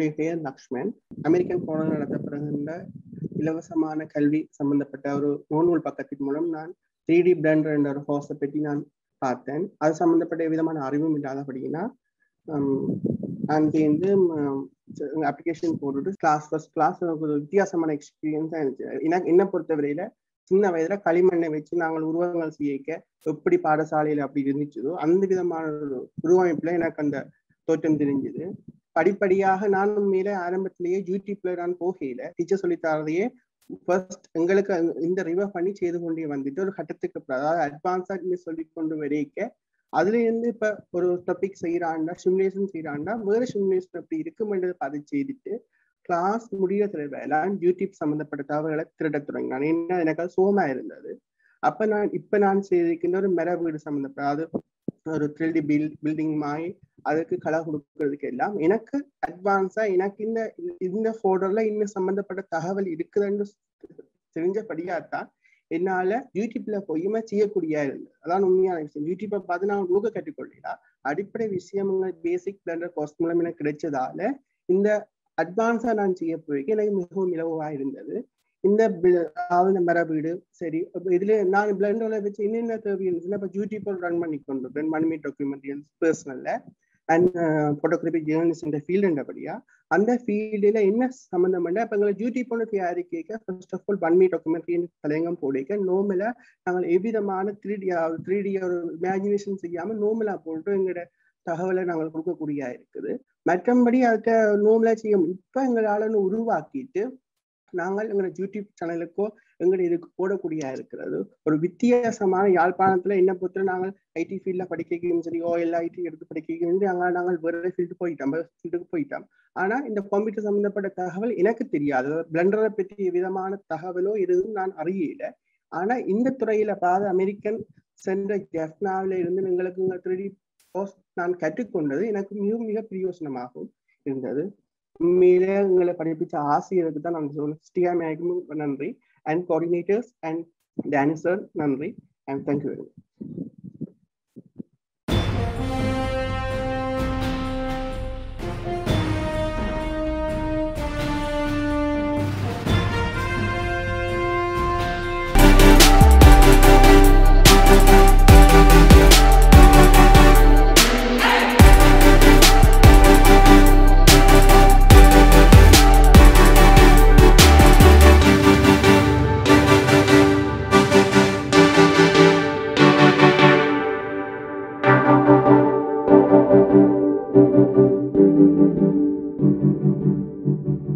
என்னுடைய பெயர் லக்ஷ்மன் அமெரிக்கன் கோணல் நடத்தப்படுகின்ற இலவசமான கல்வி சம்பந்தப்பட்ட ஒரு நூல் பக்கத்தின் மூலம் நான் த்ரீ டி பிளண்டர் என்ற ஒரு கோர்ஸை பற்றி நான் பார்த்தேன் அது சம்பந்தப்பட்ட விதமான அறிவும் இல்லாதபடினா நான் சேர்ந்து அப்ளிகேஷன் போட்டுட்டு கிளாஸ் ஃபர்ஸ்ட் கிளாஸ் எனக்கு ஒரு வித்தியாசமான எக்ஸ்பீரியன்ஸாக இருந்துச்சு எனக்கு என்ன பொறுத்தவரையில சின்ன வயதுல களிமண்ணை வச்சு நாங்கள் உருவங்கள் செய்யிக்க எப்படி பாடசாலையில அப்படி இருந்துச்சதோ அந்த விதமான ஒரு உருவமைப்புல எனக்கு அந்த தோற்றம் தெரிஞ்சுது படிப்படியாக நானும் மேலே ஆரம்பத்திலேயே யூடியூப்ல நான் போகையில டீச்சர் சொல்லித்தரதையே ஃபர்ஸ்ட் எங்களுக்கு இந்த ரிவர் பண்ணி செய்து கொண்டே வந்துட்டு ஒரு கட்டத்துக்கு அதாவது அட்வான்ஸா சொல்லி கொண்டு வரைக்க அதுல இருந்து இப்ப ஒரு டாபிக் செய்யறாண்டா சிமுலேஷன் செய்யறாண்டா வேற சிமுலேஷன் அப்படி இருக்குமென்றது அதை செய்துட்டு கிளாஸ் முடிய தேவையெல்லாம் யூடியூப் சம்பந்தப்பட்ட தகவல்களை திருட தொடங்கினான் என்ன எனக்கு அது சோமா இருந்தது அப்ப நான் இப்ப நான் செய்திருக்கின்ற ஒரு மர வீடு சம்பந்தப்பட்ட அது ஒரு த்ரீ பில் பில்டிங் மாய் அதுக்கு கலர் கொடுக்கறதுக்கு எல்லாம் எனக்கு அட்வான்ஸா எனக்கு இந்த இந்த போட்டோல இன்னும் சம்பந்தப்பட்ட தகவல் இருக்குதுன்னு தெரிஞ்சபடியா தான் என்னால யூடியூப்ல போயுமே செய்யக்கூடிய இருந்தது அதான் உண்மையான விஷயம் யூடியூப்பை பார்த்து நான் உங்களுக்கு கற்றுக்கொள்ளா அடிப்படை விஷயங்கள் பேசிக் பிளண்டர் கோர்ஸ் மூலம் எனக்கு கிடைச்சதால இந்த அட்வான்ஸா நான் செய்ய போய்க்கு எனக்கு மிகவும் இலவா இருந்தது இந்த அதாவது மர வீடு சரி இதுல நான் பிளண்டர்ல வச்சு என்னென்ன தேவை இருந்துச்சுன்னா இப்போ யூடியூப்ல ரன் பண்ணி கொண்டு ரன் பண்ணி டாக்குமெண்ட்ரி பர்சனல்ல அண்ட் ஃபோட்டோகிராஃபி ஜேர்னலிஸ்ட் இந்த ஃபீல்டுன்றபடியா அந்த ஃபீல்டில் என்ன சம்மந்தம் பண்ண இப்போ எங்களை யூடியூப் ஒன்று தயாரிக்க ஃபர்ஸ்ட் ஆஃப் ஆல் ஒன் மீ டாக்குமெண்ட்ரி தலையங்கம் போடிக்க நோமலா நாங்கள் எவ்விதமான த்ரீ டி த்ரீ டி ஒரு இமேஜினேஷன் செய்யாமல் நோமலா போட்டு எங்களோட தகவலை நாங்கள் கொடுக்கக்கூடிய இருக்குது மற்றபடி அதுக்கு நோமலா செய்ய இப்போ எங்களால் உருவாக்கிட்டு நாங்கள் எங்களோட யூடியூப் சேனலுக்கோ எங்களுடைய இதுக்கு போடக்கூடிய இருக்கிறது ஒரு வித்தியாசமான யாழ்ப்பாணத்துல என்ன பொறுத்த நாங்கள் ஐடி ஃபீல்ட்ல படிக்கவும் சரி ஓ எல்லா ஐடி எடுத்து படிக்கவும் அங்க நாங்கள் வேற ஃபீல்டு போயிட்டோம் ஃபீல்டுக்கு போயிட்டோம் ஆனா இந்த கம்ப்யூட்டர் சம்பந்தப்பட்ட தகவல் எனக்கு தெரியாது பிளண்டரை பற்றி விதமான தகவலோ எதுவும் நான் அறியல ஆனா இந்த துறையில பாத அமெரிக்கன் சென்ற ஜெஃப்னாவில இருந்து எங்களுக்கு இங்க த்ரீ கோர்ஸ் நான் கற்றுக்கொண்டது எனக்கு மிக மிக பிரயோசனமாகவும் இருந்தது உண்மையிலே எங்களை படிப்பிச்ச ஆசிரியருக்கு தான் நான் சொல்லுவேன் ஸ்ரீயா மேகமும் நன்றி and coordinators and Danny sir நன்றி and thank you very much Thank you.